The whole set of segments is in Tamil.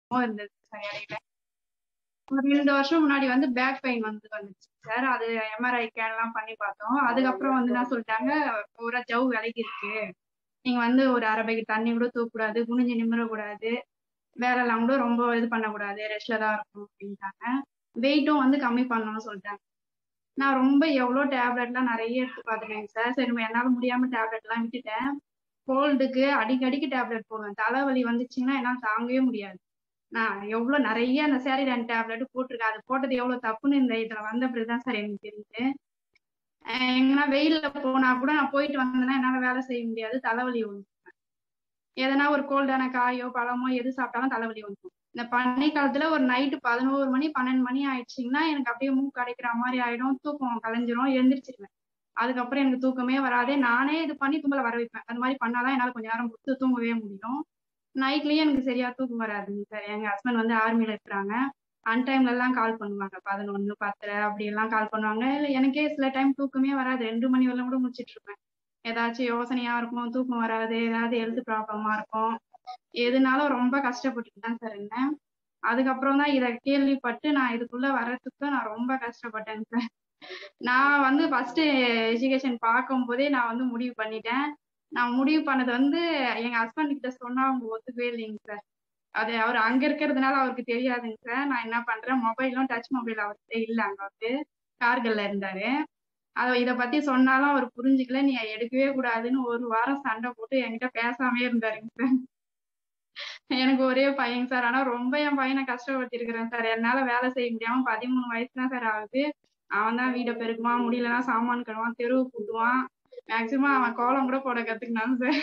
இருந்தது சார் இடையில ஒரு ரெண்டு வருஷம் முன்னாடி வந்து பேக் பெயின் வந்து வந்துச்சு சார் அது எம்ஆர்ஐ ஸ்கேன் எல்லாம் பண்ணி பார்த்தோம் அதுக்கப்புறம் வந்து என்ன சொல்லிட்டாங்க பூரா ஜவ் விலைக்கு இருக்கு நீங்க வந்து ஒரு அரை பைக்கு தண்ணி கூட தூக்கக்கூடாது குனிஞ்சு நிமிரக்கூடாது வேலை எல்லாம் கூட ரொம்ப இது பண்ணக்கூடாது ரெஸ்ட்ல தான் இருக்கணும் அப்படின்ட்டாங்க வெயிட்டும் வந்து கம்மி பண்ணணும்னு சொல்லிட்டாங்க நான் ரொம்ப எவ்வளோ டேப்லெட்லாம் நிறைய எடுத்து பார்த்துட்டேங்க சார் சரி என்னால முடியாம டேப்லெட்லாம் விட்டுட்டேன் கோல்டுக்கு அடிக்கடிக்கு டேப்லெட் போடுவேன் தலைவலி வந்துச்சுன்னா என்னால் தாங்கவே முடியாது நான் எவ்வளோ நிறைய அந்த சேரிடான் டேப்லெட் போட்டிருக்கேன் அது போட்டது எவ்வளோ தப்புன்னு இந்த இதுல வந்த பிறகுதான் சார் எனக்கு தெரியுது அஹ் எங்கன்னா வெயில்ல போனா கூட நான் போயிட்டு வந்தேன்னா என்னால வேலை செய்ய முடியாது தலைவலி வந்துடும் எதனா ஒரு கோல்டான காயோ பழமோ எது சாப்பிட்டாலும் தலைவலி வந்துடும் இந்த பனி காலத்துல ஒரு நைட்டு பதினோரு மணி பன்னெண்டு மணி ஆயிடுச்சுங்கன்னா எனக்கு அப்படியே மூக்கு அடைக்கிற மாதிரி ஆயிடும் தூக்கம் கலைஞ்சிரும் எழுந்திரிச்சிருவேன் அதுக்கப்புறம் எனக்கு தூக்கமே வராதே நானே இது பண்ணி தும்பல வர வைப்பேன் அது மாதிரி பண்ணாதான் என்னால கொஞ்ச நேரம் பொறுத்து தூங்கவே முடியும் நைட்லயும் எனக்கு சரியா தூக்கம் வராதுங்க சார் எங்க ஹஸ்பண்ட் வந்து ஆர்மில இருக்கிறாங்க அன்டைம்ல எல்லாம் கால் பண்ணுவாங்க பதினொன்னு பத்தரை அப்படி எல்லாம் கால் பண்ணுவாங்க இல்ல எனக்கே சில டைம் தூக்கமே வராது ரெண்டு மணி வரலாம் கூட முடிச்சிட்டு இருப்பேன் ஏதாச்சும் யோசனையா இருக்கும் தூக்கம் வராது ஏதாவது ஹெல்த் ப்ராப்ளமா இருக்கும் எதுனாலும் ரொம்ப கஷ்டப்பட்டுட்டு தான் சார் இருந்தேன் அதுக்கப்புறம் தான் இதை கேள்விப்பட்டு நான் இதுக்குள்ள வர்றதுக்கு நான் ரொம்ப கஷ்டப்பட்டேன் சார் நான் வந்து ஃபர்ஸ்ட் எஜுகேஷன் பார்க்கும் போதே நான் வந்து முடிவு பண்ணிட்டேன் நான் முடிவு பண்ணது வந்து எங்க ஹஸ்பண்ட் கிட்ட சொன்னா அவங்க ஒத்துக்கவே இல்லைங்க சார் அது அவர் அங்க இருக்கிறதுனால அவருக்கு தெரியாதுங்க சார் நான் என்ன பண்றேன் மொபைலும் டச் மொபைல் அவர்கிட்ட இல்ல அங்க வந்து கார்கள்ல இருந்தாரு அத இத பத்தி சொன்னாலும் அவர் புரிஞ்சுக்கல நீ எடுக்கவே கூடாதுன்னு ஒரு வாரம் சண்டை போட்டு என்கிட்ட பேசாமே இருந்தாருங்க சார் எனக்கு ஒரே பையன் சார் ஆனா ரொம்ப என் பையனை கஷ்டப்படுத்தி இருக்கிறேன் சார் என்னால வேலை செய்ய முடியாம பதிமூணு வயசு தான் சார் ஆகுது அவன் தான் வீடை பெருக்குவான் முடியலன்னா சாமான் கழுவான் தெருவு கூட்டுவான் மேக்சிமம் அவன் கோலம் கூட போட கத்துக்கினான் சார்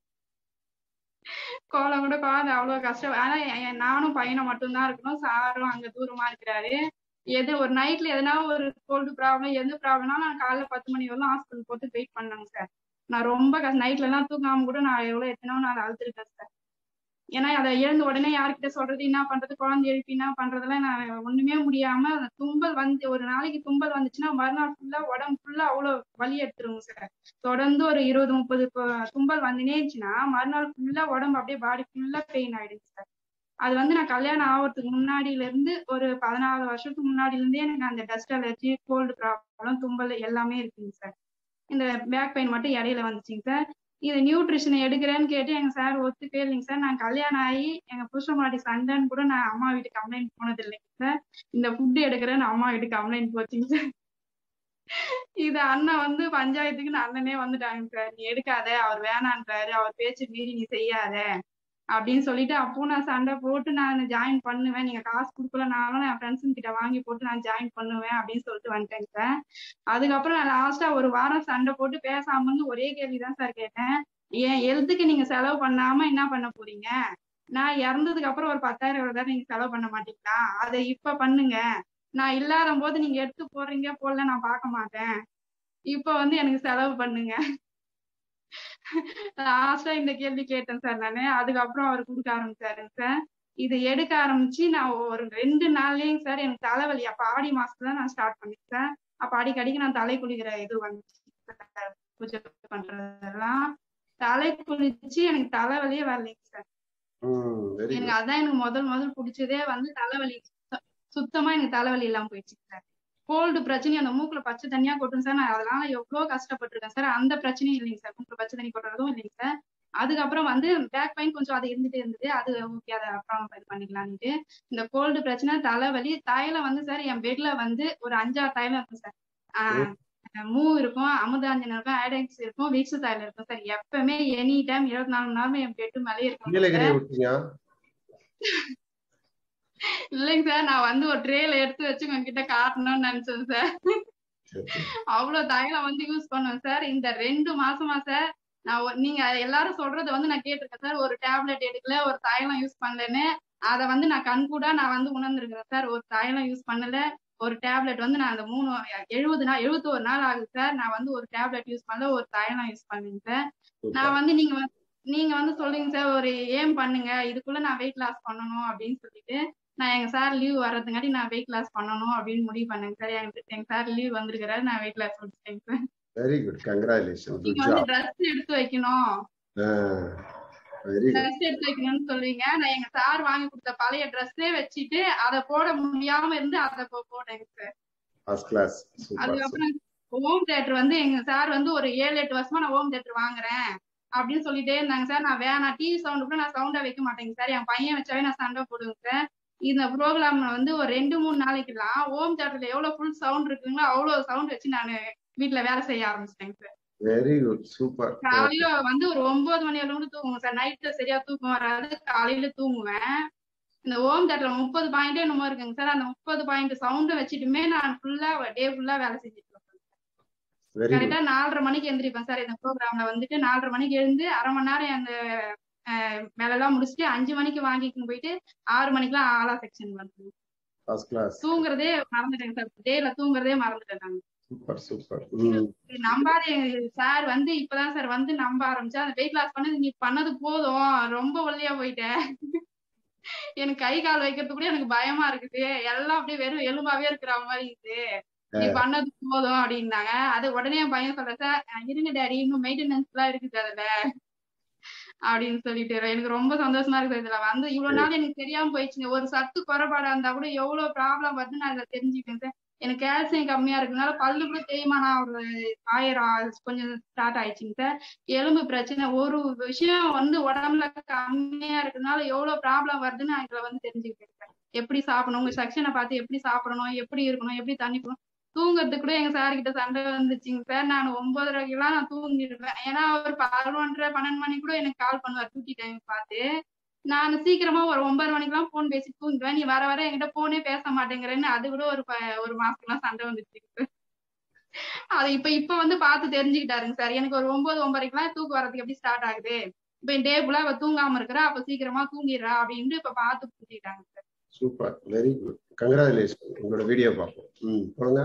கோலம் கூட குழந்தை அவ்வளவு கஷ்டம் ஆனா என் நானும் பையனும் மட்டும்தான் இருக்கணும் சாரும் அங்க தூரமா இருக்கிறாரு எது ஒரு நைட்ல எதனா ஒரு கோல்டு ப்ராப்ளம் எந்த ப்ராப்ளம்னா நான் காலைல பத்து மணி வரலாம் ஹாஸ்பிட்டல் போட்டு வெயிட் பண்ணேங்க சார் நான் ரொம்ப கஷ்டம் நைட்ல எல்லாம் தூங்காம கூட நான் எவ்வளவு எத்தனையோ நாள் அழுத்திருக்கேன் சார் ஏன்னா அதை எழுந்த உடனே யார்கிட்ட சொல்றது என்ன பண்றது குழந்தை எழுப்பி என்ன பண்றதெல்லாம் நான் ஒண்ணுமே முடியாம அந்த தும்பல் வந்து ஒரு நாளைக்கு தும்பல் வந்துச்சுன்னா மறுநாள் ஃபுல்லா உடம்பு ஃபுல்லா அவ்வளவு வலி எடுத்துருங்க சார் தொடர்ந்து ஒரு இருபது முப்பது தும்பல் வந்துனே இருந்துச்சுன்னா மறுநாள் ஃபுல்லா உடம்பு அப்படியே பாடி ஃபுல்லா பெயின் ஆயிடுச்சு சார் அது வந்து நான் கல்யாணம் ஆகிறதுக்கு முன்னாடில இருந்து ஒரு பதினாலு வருஷத்துக்கு முன்னாடில இருந்தே எனக்கு அந்த டஸ்ட் அலர்ஜி கோல்டு ப்ராப்ளம் தும்பல் எல்லாமே இருக்குங்க சார் இந்த பேக் பெயின் மட்டும் இடையில வந்துச்சுங்க சார் இது நியூட்ரிஷன் எடுக்கிறேன்னு கேட்டு எங்க சார் ஒத்துக்கவே இல்லைங்க சார் நான் கல்யாணம் ஆகி எங்க புருஷ மாடி சண்டைன்னு கூட நான் அம்மா வீட்டுக்கு கம்ப்ளைண்ட் போனது இல்லைங்க சார் இந்த ஃபுட் எடுக்கிறேன்னு அம்மா வீட்டுக்கு கம்ப்ளைண்ட் போச்சுங்க சார் இது அண்ணன் வந்து பஞ்சாயத்துக்கு நான் அண்ணனே வந்துட்டாங்க சார் நீ எடுக்காத அவர் வேணான்றாரு அவர் பேச்சு மீறி நீ செய்யாத அப்படின்னு சொல்லிட்டு அப்போ நான் சண்டை போட்டு நான் ஜாயின் பண்ணுவேன் நீங்க காசு கொடுக்கலனாலும் என் ஃப்ரெண்ட்ஸுங்க கிட்ட வாங்கி போட்டு நான் ஜாயின் பண்ணுவேன் அப்படின்னு சொல்லிட்டு வந்துட்டேங்க சார் அதுக்கப்புறம் நான் லாஸ்டா ஒரு வாரம் சண்டை போட்டு பேசாம இருந்து ஒரே கேள்விதான் சார் கேட்டேன் என் ஹெல்த்துக்கு நீங்க செலவு பண்ணாம என்ன பண்ண போறீங்க நான் இறந்ததுக்கு அப்புறம் ஒரு பத்தாயிரம் ரூபாய் நீங்க செலவு பண்ண மாட்டீங்களா அதை இப்ப பண்ணுங்க நான் இல்லாத போது நீங்க எடுத்து போடுறீங்க போடல நான் பார்க்க மாட்டேன் இப்ப வந்து எனக்கு செலவு பண்ணுங்க லாஸ்டா இந்த கேள்வி கேட்டேன் சார் நானு அதுக்கப்புறம் அவர் கொடுக்க ஆரம்பிச்சாருங்க சார் இது எடுக்க ஆரம்பிச்சு நான் ஒரு ரெண்டு நாள்லயும் சார் எனக்கு தலைவலி அப்ப ஆடி மாசத்துல நான் ஸ்டார்ட் பண்ணேன் சார் அப்ப அடிக்கடிக்கு நான் தலை குளிக்கிற இது வந்துச்சு பூஜை பண்றதெல்லாம் தலை குளிச்சு எனக்கு தலைவலியே வரலைங்க சார் எனக்கு அதான் எனக்கு முதல் முதல் பிடிச்சதே வந்து தலைவலி சுத்தமா எனக்கு தலைவலி இல்லாம போயிடுச்சு சார் கோல்டு பிரச்சனையும் அந்த மூக்குல பச்சை தண்ணியா கொட்டும் சார் நான் அதனால எவ்வளவு கஷ்டப்பட்டிருக்கேன் சார் அந்த பிரச்சனையும் இல்லைங்க சார் மூக்குல பச்சை தண்ணி கொட்டுறதும் இல்லைங்க சார் அதுக்கப்புறம் வந்து பேக் பெயின் கொஞ்சம் அது இருந்துட்டு இருந்தது அது ஓகே அதை அப்புறம் இது பண்ணிக்கலான்ட்டு இந்த கோல்டு பிரச்சனை தலைவலி தைலம் வந்து சார் என் பெட்ல வந்து ஒரு அஞ்சாறு தைலம் இருக்கும் சார் ஆஹ் மூ இருக்கும் அமுதாஞ்சன் இருக்கும் ஆடெக்ஸ் இருக்கும் வீக்ஸ் தைலம் இருக்கும் சார் எப்பவுமே எனி டைம் இருபத்தி நாலு மணி நேரம் என் பெட்டு மேலே இருக்கும் இல்லைங்க சார் நான் வந்து ஒரு ட்ரேல எடுத்து வச்சு உங்ககிட்ட காட்டணும்னு நினைச்சேன் சார் அவ்வளவு தைலம் வந்து யூஸ் பண்ணுவேன் சார் இந்த ரெண்டு மாசமா சார் நான் நீங்க எல்லாரும் சொல்றத வந்து நான் கேட்டிருக்கேன் சார் ஒரு டேப்லெட் எடுக்கல ஒரு தைலம் யூஸ் பண்ணலன்னு அதை வந்து நான் கண்கூடா நான் வந்து உணர்ந்துருக்கிறேன் சார் ஒரு தைலம் யூஸ் பண்ணல ஒரு டேப்லெட் வந்து நான் அந்த மூணு எழுபது நாள் எழுபத்தி ஒரு நாள் ஆகுது சார் நான் வந்து ஒரு டேப்லெட் யூஸ் பண்ணல ஒரு தைலம் யூஸ் பண்ணேங்க சார் நான் வந்து நீங்க நீங்க வந்து சொல்றீங்க சார் ஒரு ஏம் பண்ணுங்க இதுக்குள்ள நான் வெயிட் லாஸ் பண்ணணும் அப்படின்னு சொல்லிட்டு நான் எங்க சார் லீவ் வர்றதுங்காட்டி நான் வெயிட் லாஸ் பண்ணணும் அப்படின்னு முடிவு பண்ணேங்க சார் எங்க சார் லீவ் வந்திருக்கிறாரு நான் வெயிட் லாஸ் முடிச்சிட்டேங்க சார் வெரி குட் கங்க்ராச்சுலேஷன் நீங்க வந்து ட்ரெஸ் எடுத்து வைக்கணும் வெரி குட் ட்ரெஸ் எடுத்து வைக்கணும்னு சொல்லுவீங்க நான் எங்க சார் வாங்கி கொடுத்த பழைய ட்ரெஸ்ஸே வச்சுட்டு அதை போட முடியாம இருந்து அதை போ- போட்டேங்க சார் ஃபர்ஸ்ட் கிளாஸ் சூப்பர் அதுக்கப்புறம் ஹோம் தியேட்டர் வந்து எங்க சார் வந்து ஒரு ஏழு எட்டு வருஷமா நான் ஹோம் தியேட்டர் வாங்குறேன் அப்படின்னு சொல்லிட்டே இருந்தாங்க சார் நான் வேணாம் டிவி சவுண்ட் கூட நான் சவுண்டா வைக்க மாட்டேங்க சார் என் பையன் வச்சாவே நான் சண்டை போடுவேங்க சார் இந்த ப்ரோக்ராம் வந்து ஒரு ரெண்டு மூணு நாளைக்கெல்லாம் ஹோம் தியேட்டர்ல எவ்வளவு ஃபுல் சவுண்ட் இருக்குங்களோ அவ்வளவு சவுண்ட் வச்சு நான் வீட்ல வேலை செய்ய ஆரம்பிச்சிட்டேங்க சார் வெரி குட் சூப்பர் காலையில வந்து ஒரு ஒன்பது மணி அளவுக்கு தூங்குவேன் சார் நைட்ல சரியா தூக்கம் வராது காலையில தூங்குவேன் இந்த ஹோம் தியேட்டர்ல முப்பது பாயிண்டே என்னமோ இருக்குங்க சார் அந்த முப்பது பாயிண்ட் சவுண்ட் வச்சுட்டுமே நான் ஃபுல்லா டே ஃபுல்லா வேலை செஞ்சுட்டு இருப்பேன் வெரி குட் கரெக்டா நாலரை மணிக்கு எந்திரிப்பேன் சார் இந்த ப்ரோக்ராம்ல வந்துட்டு நாலரை மணிக்கு எழுந்து அரை மணி நேரம் அந்த அஹ், வேலையெல்லாம் முடிச்சுட்டு அஞ்சு மணிக்கு வாங்கிக்கின்னு போயிட்டு ஆறு மணிக்கெல்லாம் ஆலா செக்ஷன் வந்து ஃபர்ஸ்ட் கிளாஸ் தூங்குறதே மறந்துட்டேங்க சார் டேல தூங்குறதே மறந்துட்டேன் நான் சூப்பர் சூப்பர் ம் நம்பாத சார் வந்து இப்பதான் சார் வந்து நம்ப ஆரம்பிச்சா அந்த வெயிட் லாஸ் பண்ணது நீ பண்ணது போதும் ரொம்ப ஒல்லியா போயிட்டேன் எனக்கு கை கால் வைக்கிறது கூட எனக்கு பயமா இருக்குது எல்லாம் அப்படியே வெறும் எலும்பாவே இருக்கிற மாதிரி இருக்குது நீ பண்ணது போதும் அப்படின்னாங்க அது உடனே என் பையன் சொல்ற சார் இருங்க டேடி இன்னும் மெயின்டெனன்ஸ் எல்லாம் இருக்குது அதுல அப்படின்னு சொல்லிட்டு எனக்கு ரொம்ப சந்தோஷமா இருக்குது இதுல வந்து இவ்வளவு நாள் எனக்கு தெரியாம போயிடுச்சுங்க ஒரு சத்து குறைபாடா இருந்தா கூட எவ்வளவு ப்ராப்ளம் வருதுன்னு நான் இதுல தெரிஞ்சுக்கிட்டேன் சார் எனக்கு கால்சியம் கம்மியா இருக்கனால பல்லு கூட தேய்மானம் ஒரு ஆயிரம் கொஞ்சம் ஸ்டார்ட் ஆயிடுச்சுங்க சார் எலும்பு பிரச்சனை ஒரு விஷயம் வந்து உடம்புல கம்மியா இருக்கனால எவ்வளவு ப்ராப்ளம் வருதுன்னு நான் இதுல வந்து தெரிஞ்சுக்கிட்டேன் சார் எப்படி சாப்பிடணும் உங்க செக்ஷனை பார்த்து எப்படி சாப்பிடணும் எப்படி இருக்கணும் எப்படி தண்ணி குடிக்கணும் தூங்குறதுக்கு கூட எங்க சார் கிட்ட சண்டை வந்துச்சுங்க சார் நான் ஒன்பதரைக்கெல்லாம் நான் தூங்கிடுவேன் ஏன்னா அவர் பதினொன்றரை பன்னெண்டு மணி கூட எனக்கு கால் பண்ணுவார் டியூட்டி டைம் பார்த்து நான் சீக்கிரமா ஒரு ஒன்பது மணிக்கெல்லாம் போன் பேசி தூங்கிடுவேன் நீ வர வர என்கிட்ட போனே பேச மாட்டேங்கிறேன்னு அது கூட ஒரு ப- ஒரு மாசத்துக்குலாம் சண்டை வந்துச்சு அது இப்ப இப்ப வந்து பார்த்து தெரிஞ்சுக்கிட்டாருங்க சார் எனக்கு ஒரு ஒன்பது ஒன்பதைக்கெல்லாம் தூக்கம் வரதுக்கு எப்படி ஸ்டார்ட் ஆகுது இப்ப டே ஃபுல்லா அவ தூங்காம இருக்கிறா அப்ப சீக்கிரமா தூங்கிடுறா அப்படின்ட்டு இப்ப பார்த்து புரிஞ்சுக்கிட்டாங்க sir super very good congratulation உங்களோட வீடியோ பார்ப்போம் ம் போடுங்க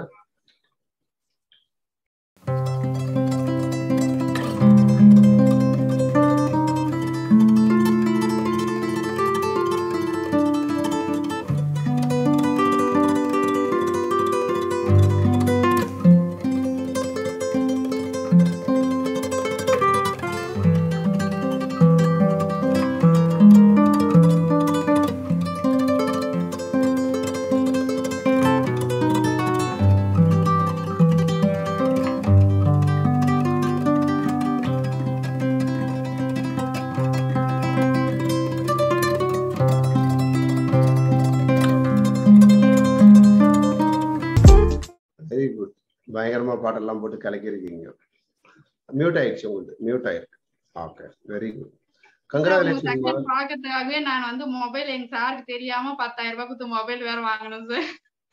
வெரி குட் பயங்கரமா பாட்டெல்லாம் போட்டு கலக்கியிருக்கீங்க மியூட் ஆயிடுச்சு உங்களுக்கு மியூட் ஆயிருக்கு okay very good congratulation second பாக்கிறதுக்காகவே நான் வந்து மொபைல் எங்க சாருக்கு தெரியாம பத்தாயிரம் ரூபாய் கொடுத்து மொபைல் வேற வாங்கணும் சார்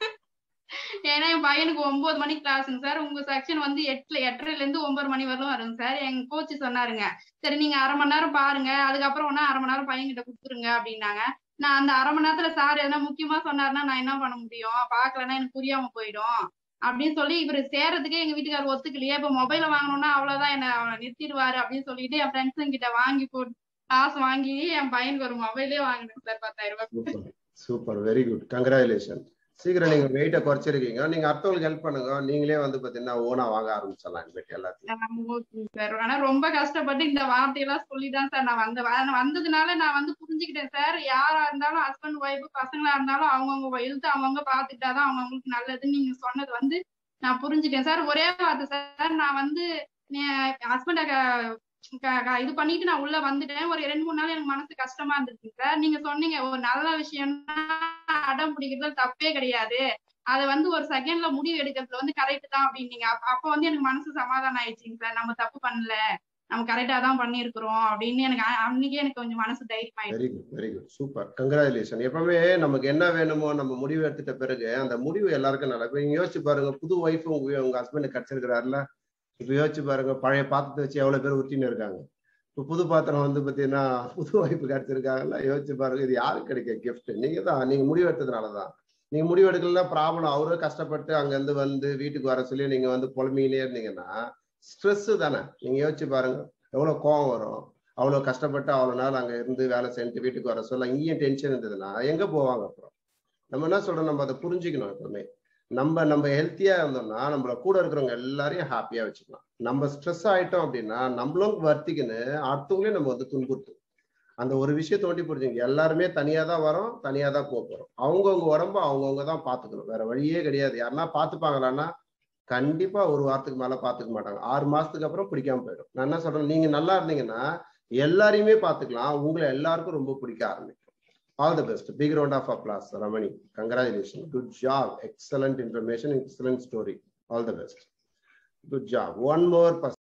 ஏன்னா என் பையனுக்கு ஒன்பது மணி கிளாஸுங்க சார் உங்க செக்ஷன் வந்து எட்டுல எட்டரைல இருந்து ஒன்பது மணி வரலும் வருங்க சார் எங்க கோச் சொன்னாருங்க சரி நீங்க அரை மணி நேரம் பாருங்க அதுக்கப்புறம் ஒன்னா அரை மணி நேரம் பையன் கிட்ட கொடுத்துருங்க அப்படின்னாங்க நான் அந்த அரை மணி நேரத்துல சார் எதனா முக்கியமா சொன்னாருன்னா நான் என்ன பண்ண முடியும் பாக்கலன்னா எனக்கு புரியாம போயிடும் அப்படின்னு சொல்லி இவரு சேர்றதுக்கே எங்க வீட்டுக்காரர் ஒத்துக்கலையே இப்ப மொபைல வாங்கணும்னா அவ்வளவுதான் என்ன நிறுத்திடுவாரு அப்படின்னு சொல்லிட்டு என் ஃப்ரெண்ட்ஸுங்க கிட்ட வாங்கி போட்டு காசு வாங்கி என் பையனுக்கு ஒரு மொபைலே வாங்கினேன் சார் பத்தாயிரம் ரூபாய் super super very good congratulation சீக்கிரம் நீங்க வெயிட்டை குறைச்சிருக்கீங்க நீங்க அடுத்தவங்களுக்கு ஹெல்ப் பண்ணுங்க நீங்களே வந்து பாத்தீங்கன்னா ஓனா வாங்க ஆரம்பிச்சிடலாம் இனிமேட்டு எல்லாத்தையும் சார் ஆனா ரொம்ப கஷ்டப்பட்டு இந்த வார்த்தையெல்லாம் சொல்லிதான் சார் நான் வந்த வ- வந்ததுனால நான் வந்து புரிஞ்சுக்கிட்டேன் சார் யாரா இருந்தாலும் ஹஸ்பண்ட் ஒய்ஃப் பசங்களா இருந்தாலும் அவங்கவுங்க ஹெல்த் அவங்கவுங்க பாத்துக்கிட்டாதான் அவங்கவுங்களுக்கு நல்லதுன்னு நீங்க சொன்னது வந்து நான் புரிஞ்சுட்டேன் சார் ஒரே வார்த்தை சார் நான் வந்து ஹஸ்பண்ட இது பண்ணிட்டு நான் உள்ள வந்துட்டேன் ஒரு ரெண்டு மூணு நாள் எனக்கு மனசு கஷ்டமா இருந்துச்சு சார் நீங்க சொன்னீங்க ஒரு நல்ல விஷயம்னா அடம் பிடிக்கிறது தப்பே கிடையாது அதை வந்து ஒரு செகண்ட்ல முடிவு எடுக்கிறதுல வந்து கரெக்ட் தான் அப்படின்னீங்க அப்ப அப்ப வந்து எனக்கு மனசு சமாதானம் ஆயிடுச்சுங்க சார் நம்ம தப்பு பண்ணல நம்ம கரெக்டா தான் பண்ணியிருக்கிறோம் அப்படின்னு எனக்கு அ- அன்னைக்கே எனக்கு கொஞ்சம் மனசு தைரியம் ஆயிடுச்சு very good very good super congratulation எப்பவுமே நமக்கு என்ன வேணுமோ நம்ம முடிவு எடுத்துட்ட பிறகு அந்த முடிவு எல்லாருக்கும் நல்லா இப்ப நீங்க யோசிச்சு பாருங்க புது ஒய்ஃப் உங்க உங்க ஹஸ்பண்ட் கிடைச்சிருக்கிறாருல இப்ப யோசிச்சு பாருங்க பழைய பாத்திரத்தை வச்சு எவ்வளவு பேர் ஊத்தின்னு இருக்காங்க இப்ப புது பாத்திரம் வந்து பாத்தீங்கன்னா புது ஒய்ஃப் கிடைச்சிருக்காங்கல்ல யோசிச்சு பாருங்க இது யாருக்கு கிடைக்க கிஃப்ட் நீங்க தான் நீங்க முடிவு எடுத்ததுனாலதான் நீங்க முடிவு எடுக்கலன்னா ப்ராப்ளம் அவரும் கஷ்டப்பட்டு அங்க இருந்து வந்து வீட்டுக்கு வர சொல்லி நீங்க வந்து புலம்பிக்கிட்டே இருந்தீங்கன்னா ஸ்ட்ரெஸ் தானே நீங்க யோசிச்சு பாருங்க எவ்வளவு கோவம் வரும் அவ்வளவு கஷ்டப்பட்டு அவ்வளவு நாள் அங்க இருந்து வேலை செஞ்சுட்டு வீட்டுக்கு வர சொல்ல இங்கேயும் டென்ஷன் இருந்ததுன்னா எங்க போவாங்க அப்புறம் நம்ம என்ன சொல்றோம் நம்ம அதை புரிஞ்சுக்கணும் எப்பவுமே நம்ம நம்ம ஹெல்த்தியா இருந்தோம்னா நம்மள கூட இருக்கிறவங்க எல்லாரையும் ஹாப்பியா வச்சுக்கலாம் நம்ம ஸ்ட்ரெஸ் ஆயிட்டோம் அப்படின்னா நம்மளும் வருத்திக்கின்னு அடுத்தவங்களையும் நம்ம வந்து துன்புறுத்தும் அந்த ஒரு விஷயத்தை ஒட்டி புரிஞ்சுங்க எல்லாருமே தனியா தான் வரோம் தனியா தான் போக போறோம் அவங்கவுங்க உடம்ப அவங்கவுங்க தான் பாத்துக்கணும் வேற வழியே கிடையாது யாருன்னா பாத்துப்பாங்களான்னா கண்டிப்பா ஒரு வாரத்துக்கு மேல பாத்துக்க மாட்டாங்க ஆறு மாசத்துக்கு அப்புறம் பிடிக்காம போயிடும் நான் என்ன சொல்றேன் நீங்க நல்லா இருந்தீங்கன்னா எல்லாரையுமே பாத்துக்கலாம் உங்களை எல்லாருக்கும் ரொம்ப பிடிக்க ஆரம்பிக்கும் all the best big round of applause Ramani congratulation good job excellent information excellent story all the best good job one more